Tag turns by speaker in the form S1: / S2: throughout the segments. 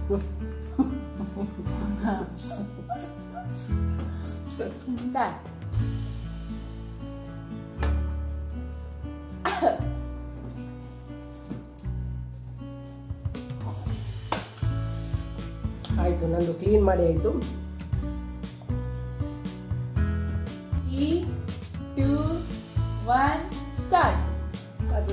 S1: Start.
S2: ಆಯಿತು ನಂದು clean ಮಾಡಿ ಆಯಿತು
S1: Three, two, one, start.
S2: ಅದು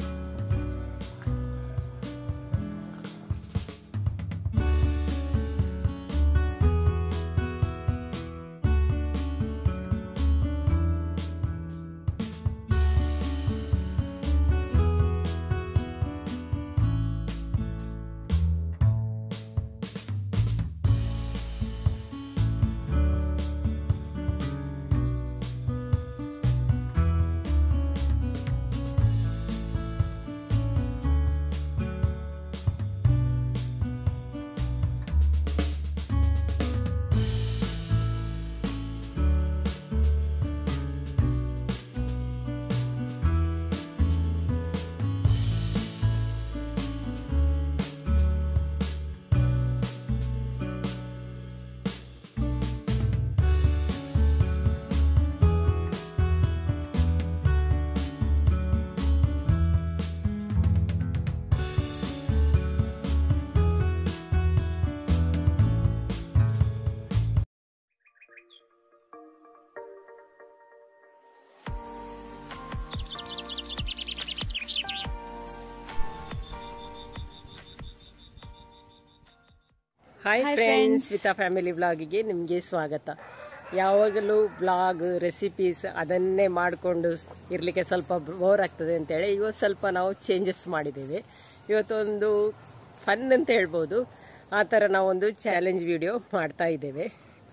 S2: hi
S1: Hi
S2: friends
S1: friends.
S2: Vitha family ವ್ಲಾಗಿಗೆ ನಿಮಗೆ ಸ್ವಾಗತ ಯಾವಾಗಲೂ ವ್ಲಾಗ್ ರೆಸಿಪೀಸ್ ಅದನ್ನೇ ಮಾಡಿಕೊಂಡು ಇರಲಿಕ್ಕೆ ಸ್ವಲ್ಪ ಬೋರ್ ಆಗ್ತದೆ ಅಂತೇಳಿ ಇವತ್ತು ಸ್ವಲ್ಪ ನಾವು ಚೇಂಜಸ್ ಮಾಡಿದ್ದೇವೆ ಇವತ್ತೊಂದು ಫನ್ ಅಂತ ಹೇಳ್ಬೋದು ಆ ಥರ ನಾವೊಂದು ಚಾಲೆಂಜ್ ವಿಡಿಯೋ ಮಾಡ್ತಾ ಇದ್ದೇವೆ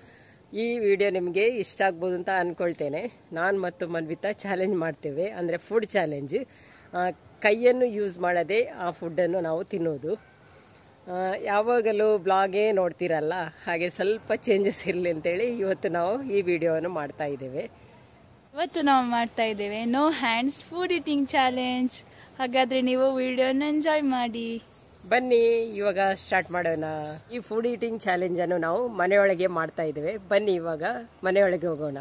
S2: ಈ ವಿಡಿಯೋ ನಿಮಗೆ ಇಷ್ಟ ಆಗ್ಬೋದು ಅಂತ ಅಂದ್ಕೊಳ್ತೇನೆ ನಾನು ಮತ್ತು ಮನ್ವಿತಾ ಚಾಲೆಂಜ್ ಮಾಡ್ತೇವೆ ಅಂದರೆ ಫುಡ್ ಚಾಲೆಂಜ್ ಕೈಯನ್ನು ಯೂಸ್ ಮಾಡದೆ ಆ ಫುಡ್ಡನ್ನು ನಾವು ತಿನ್ನೋದು ಆ, ಯಾವಾಗಲೂ ಬ್ಲಾಗೇ ನೋಡ್ತಿರಲ್ಲ ಹಾಗೆ ಸ್ವಲ್ಪ ಚೇಂಜಸ್ ಇರಲಿ ಅಂತೇಳಿ ಇವತ್ತು ನಾವು ಈ ವಿಡಿಯೋವನ್ನು ಮಾಡ್ತಾ ಇದ್ದೇವೆ
S1: ಇವತ್ತು ನಾವು ಮಾಡ್ತಾ ಇದ್ದೇವೆ no hands food eating challenge ಹಾಗಾದ್ರೆ ನೀವು ವಿಡಿಯೋನ ಎಂಜಾಯ್ ಮಾಡಿ
S2: ಬನ್ನಿ ಇವಾಗ ಸ್ಟಾರ್ಟ್ ಮಾಡೋಣ ಈ ಫುಡ್ ಈಟಿಂಗ್ ಚಾಲೆಂಜನ್ನು ನಾವು ಮನೆಯೊಳಗೆ ಮಾಡ್ತಾ ಇದ್ದೇವೆ ಬನ್ನಿ ಇವಾಗ ಮನೆಯೊಳಗೆ ಹೋಗೋಣ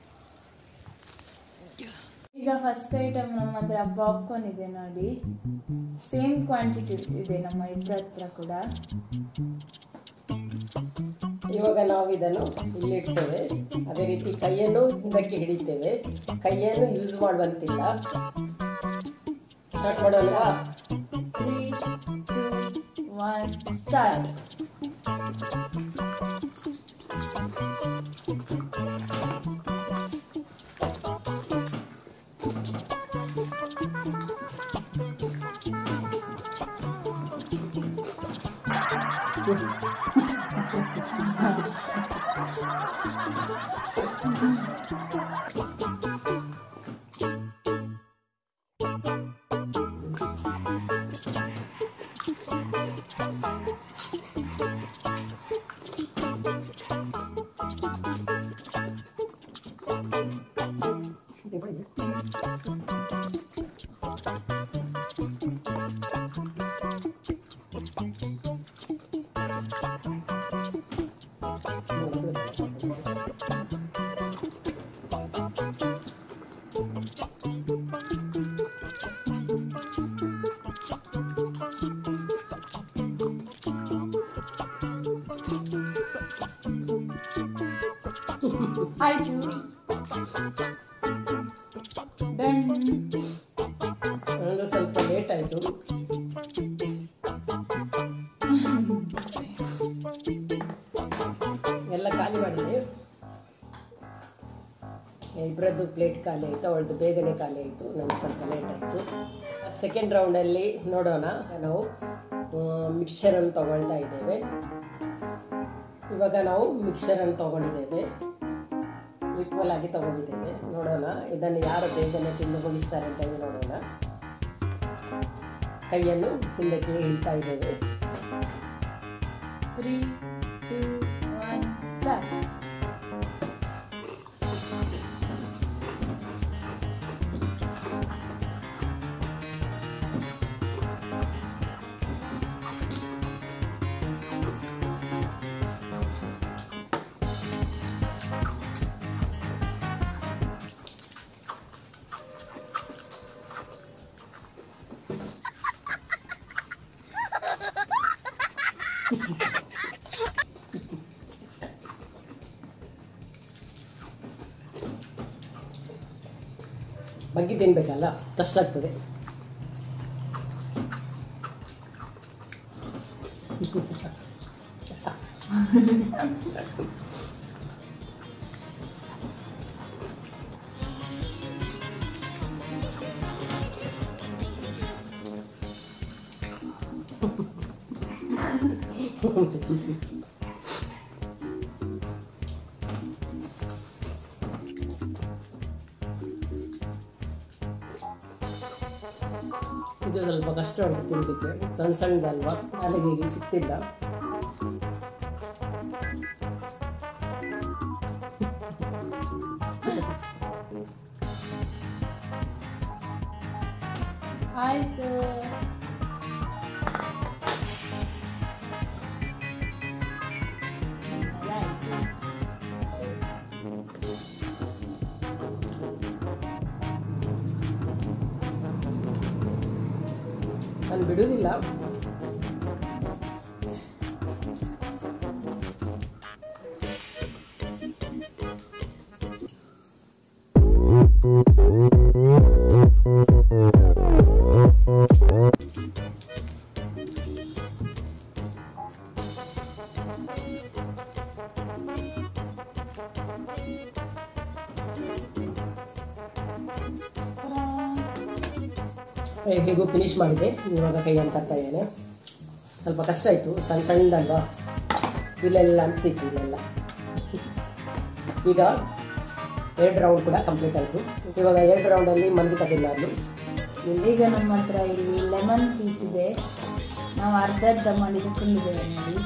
S1: ಈಗ ಫಸ್ಟ್ ಐಟಮ್ ನಮ್ಮ ಹತ್ರ ಪಾಪ್ಕಾರ್ನ್ ಇದೆ ನೋಡಿ ಸೇಮ್ ಕ್ವಾಂಟಿಟಿ ಇದೆ ನಮ್ಮ ಇಬ್ಬರ ಹತ್ರ ಕೂಡ
S2: ಇವಾಗ ನಾವು ಇದನ್ನು ಇಲ್ಲಿಡ್ತೇವೆ ಅದೇ ರೀತಿ ಕೈಯನ್ನು ಹಿಂದಕ್ಕೆ ಹಿಡಿತೇವೆ ಕೈಯನ್ನು ಯೂಸ್ ಮಾಡುವಂತಿಲ್ಲ ಸ್ಟಾರ್ಟ್ ಮಾಡೋಣವಾ
S1: ತ್ರೀ ಟೂ ಒನ್ ಸ್ಟಾರ್ಟ್ ಆಯ್ತು ಡನ್
S2: ನನಗೆ ಸ್ವಲ್ಪ ಲೇಟ್ ಆಯಿತು ಎಲ್ಲ ಖಾಲಿ ಮಾಡಿದೆ ಇಬ್ಬರದ್ದು ಪ್ಲೇಟ್ ಖಾಲಿ ಆಯಿತು ಅವಳದು ಬೇಗನೆ ಖಾಲಿ ಆಯಿತು ನನಗೆ ಸ್ವಲ್ಪ ಲೇಟ್ ಆಯಿತು ಸೆಕೆಂಡ್ ರೌಂಡಲ್ಲಿ ನೋಡೋಣ ನಾವು ಮಿಕ್ಸರನ್ನು ತಗೊಳ್ತಾ ಇದ್ದೇವೆ ಇವಾಗ ನಾವು ಮಿಕ್ಸರನ್ನು ತಗೊಂಡಿದ್ದೇವೆ ಈಕ್ವಲ್ ಆಗಿ ತಗೊಂಡಿದ್ದೇವೆ ನೋಡೋಣ ಇದನ್ನು ಯಾರು ಬೇಗನೆ ತಿಂದು ಮುಗಿಸ್ತಾರೆ ಅಂತ ಹೇಳಿ ನೋಡೋಣ ಕೈಯನ್ನು ಹಿಂದಕ್ಕೆ ಇಳಿತಾ ಇದ್ದೇವೆ
S1: ತ್ರೀ ಟೂ ಒನ್ ಸ್ಟಾರ್ಟ್
S2: ಬಗ್ಗೆ ತಿನ್ಬೇಕಲ್ಲ ಕಷ್ಟ ಆಗ್ತದೆ ಇದು ಸ್ವಲ್ಪ ಕಷ್ಟ ಉಂಟು ತಿನ್ನಲಿಕ್ಕೆ ಸಣ್ಣ ಸಣ್ಣದಲ್ವಾ ಅಲ್ಲಿಗೆ ಹೀಗೆ ಸಿಕ್ತಿಲ್ಲ
S1: ಆಯ್ತು ಆಯ್ತು
S2: ನಾನು ಬಿಡುವುದಿಲ್ಲ ಏ, ಹೇಗೂ ಫಿನಿಶ್ ಮಾಡಿದೆ ಇವಾಗ ಕೈಯನ್ನು ತರ್ತಾ ಇದ್ದೇನೆ ಸ್ವಲ್ಪ ಕಷ್ಟ ಆಯಿತು ಸಣ್ಣ ಸಣ್ಣದಲ್ವಾ ಇಲ್ಲೆಲ್ಲ ಅಂತಿತ್ತು ಇಲ್ಲೆಲ್ಲ ಈಗ ಎರಡು ರೌಂಡ್ ಕೂಡ ಕಂಪ್ಲೀಟ್ ಆಯಿತು ಇವಾಗ ಎರಡು ರೌಂಡಲ್ಲಿ ಮಂದಿ ತಗೊಂಡು
S1: ಈಗ ನಮ್ಮ ಹತ್ರ ಇಲ್ಲಿ ಲೆಮನ್ ಪೀಸ್ ಇದೆ ನಾವು ಅರ್ಧ ಅರ್ಧ ಮಾಡಿ ತಗೊಂಡಿದ್ದೇವೆ ನೋಡಿ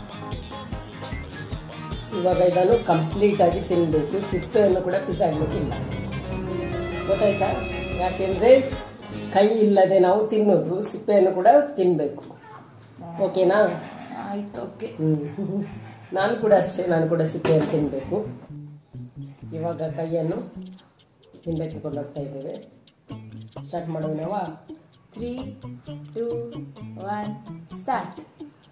S2: ಇವಾಗ ಇದನ್ನು ಕಂಪ್ಲೀಟ್ ಆಗಿ ತಿನ್ನಬೇಕು ಸಿಪ್ಪೆಯನ್ನು ಕೂಡ ಬಿಸಾಡಲಿಕ್ಕಿಲ್ಲ ಗೊತ್ತಾಯ್ತಾ ಯಾಕೆಂದರೆ ಕೈ ಇಲ್ಲದೆ ನಾವು ತಿನ್ನೋದು ಸಿಪ್ಪೆಯನ್ನು ಕೂಡ ತಿನ್ನಬೇಕು ಓಕೆನಾ
S1: ಆಯ್ತು ಓಕೆ
S2: ಹ್ಮ್. ನಾನು ಕೂಡ ಅಷ್ಟೇ ನಾನು ಕೂಡ ಸಿಪ್ಪೆಯನ್ನು ತಿನ್ನಬೇಕು ಇವಾಗ ಕೈಯನ್ನು ಹಿಂದಕ್ಕೆ ಕೊಂಡೋಗ್ತಾ ಇದ್ದೇವೆ ಸ್ಟಾರ್ಟ್ ಮಾಡೋಣ ನಾವು
S1: ತ್ರೀ ಟೂ ಒನ್ ಸ್ಟಾರ್ಟ್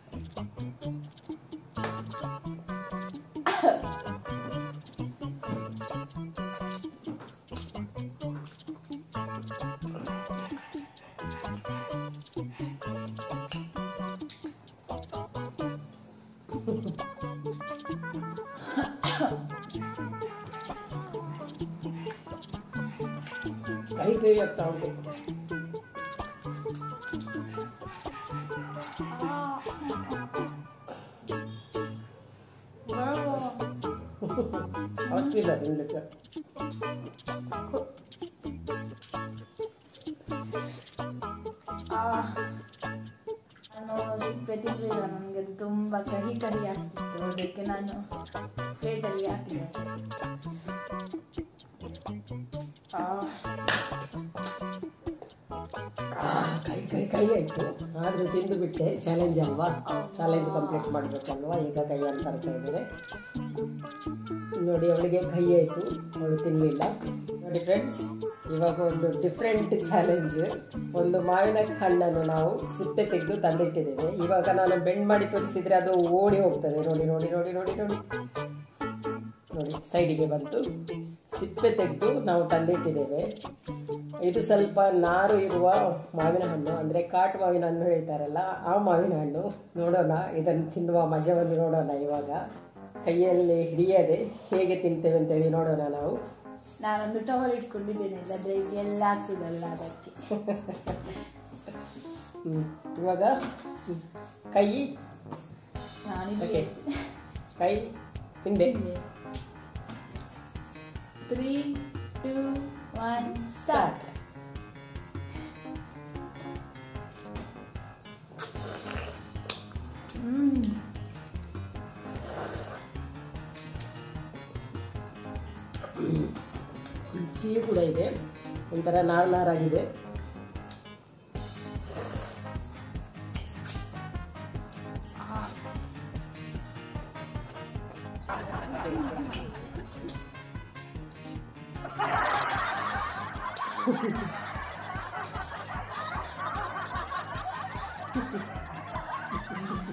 S2: ಕೈ ಕೈ ಆಗ್ತಾ ಉಂಟು ಆಗ್ತಿಲ್ಲ ತಿನ್ಲಿಕ್ಕೆ
S1: ನಾನು ಸಿಪ್ಪೆ ತಿನ್ನಲಿಲ್ಲ ನನಗೆ ಅದು ತುಂಬ ಕಹಿ ಕಹಿ ಆಗ್ತಿತ್ತು ಅದಕ್ಕೆ ನಾನು ಪ್ಲೇಟಲ್ಲಿ ಹಾಕಿದೆ ಆ,
S2: ಆ, ಕೈ ಕೈ ಕೈ ಆಯಿತು ಆದರೂ ತಿಂದು ಬಿಟ್ಟೆ ಚಾಲೆಂಜ್ ಅಲ್ವಾ ಚಾಲೆಂಜ್ ಕಂಪ್ಲೀಟ್ ಮಾಡಬೇಕಲ್ವಾ ಈಗ ಕೈ ಅಂತ ತರ್ತಾ ಇದ್ದೇನೆ ನೋಡಿ ಅವಳಿಗೆ ಕೈ ಆಯಿತು ಅವಳು ತಿನ್ನಲಿಲ್ಲ ನೋಡಿ ಫ್ರೆಂಡ್ಸ್ ಇವಾಗ ಒಂದು ಡಿಫ್ರೆಂಟ್ ಚಾಲೆಂಜ್ ಒಂದು ಮಾವಿನ ಹಣ್ಣನ್ನು ನಾವು ಸಿಪ್ಪೆ ತೆಗೆದು ತಂದಿಟ್ಟಿದ್ದೇವೆ ಇವಾಗ ನಾನು ಬೆಂಡ್ ಮಾಡಿ ತೋರಿಸಿದ್ರೆ ಅದು ಓಡಿ ಹೋಗ್ತದೆ ನೋಡಿ ನೋಡಿ ನೋಡಿ ನೋಡಿ ನೋಡಿ ನೋಡಿ ಸೈಡಿಗೆ ಬಂತು ಸಿಪ್ಪೆ ತೆಗೆದು ನಾವು ತಂದಿಟ್ಟಿದ್ದೇವೆ ಇದು ಸ್ವಲ್ಪ ನಾರು ಇರುವ ಮಾವಿನ ಹಣ್ಣು ಅಂದರೆ ಕಾಟು ಮಾವಿನ ಹಣ್ಣು ಹೇಳ್ತಾರಲ್ಲ ಆ ಮಾವಿನ ಹಣ್ಣು ನೋಡೋಣ ಇದನ್ನು ತಿನ್ನುವ ಮಜವನ್ನು ನೋಡೋಣ ಇವಾಗ ಕೈಯಲ್ಲಿ ಹಿಡಿಯದೆ ಹೇಗೆ ತಿಂತೇವೆ ಅಂತೇಳಿ ನೋಡೋಣ ನಾವು
S1: ನಾನೊಂದು ಟವರ್ ಇಟ್ಕೊಂಡಿದ್ದೇನೆ ಇಲ್ಲದ್ರೆ ಎಲ್ಲ ಆಗ್ತದಲ್ಲ ಅದಕ್ಕೆ
S2: ಹ್ಮ್. ಇವಾಗ ಹ್ಮ್, ಕೈ
S1: ನಾನಿಲ್ಲಿ
S2: ಓಕೆ ಕೈ ಹಿಂದೆ
S1: three two one start hmm
S2: ಸಿಹಿ ಕೂಡ ಇದೆ ಒಂಥರ ನಾರು ನಾರಾಗಿದೆ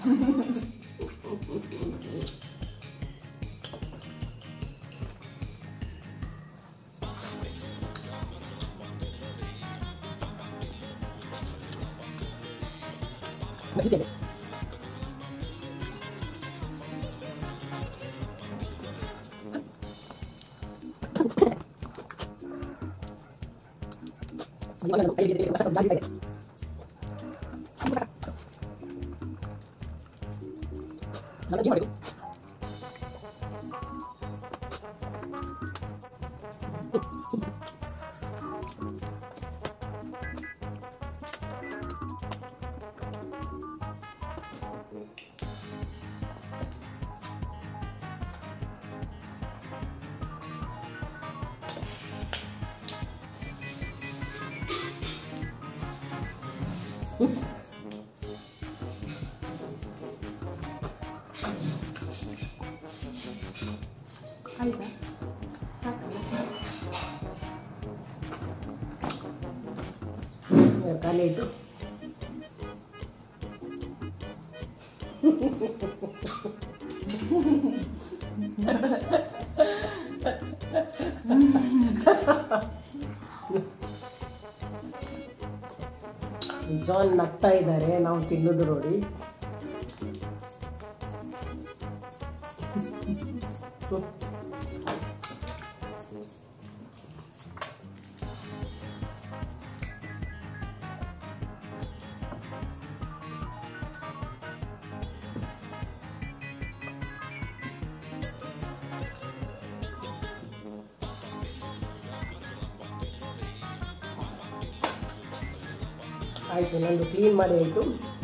S1: ಆಯ್ತಾ ಸಾಕಲ್ಲ
S2: ಖಾಲಿ ಆಯಿತು ಜಾನ್ ನಗ್ತಾ ಇದ್ದಾರೆ ನಾವು ತಿನ್ನೋದು ನೋಡಿ ಆಯಿತು ನಂದು ಕ್ಲೀನ್ ಮಾಡಿ ಆಯಿತು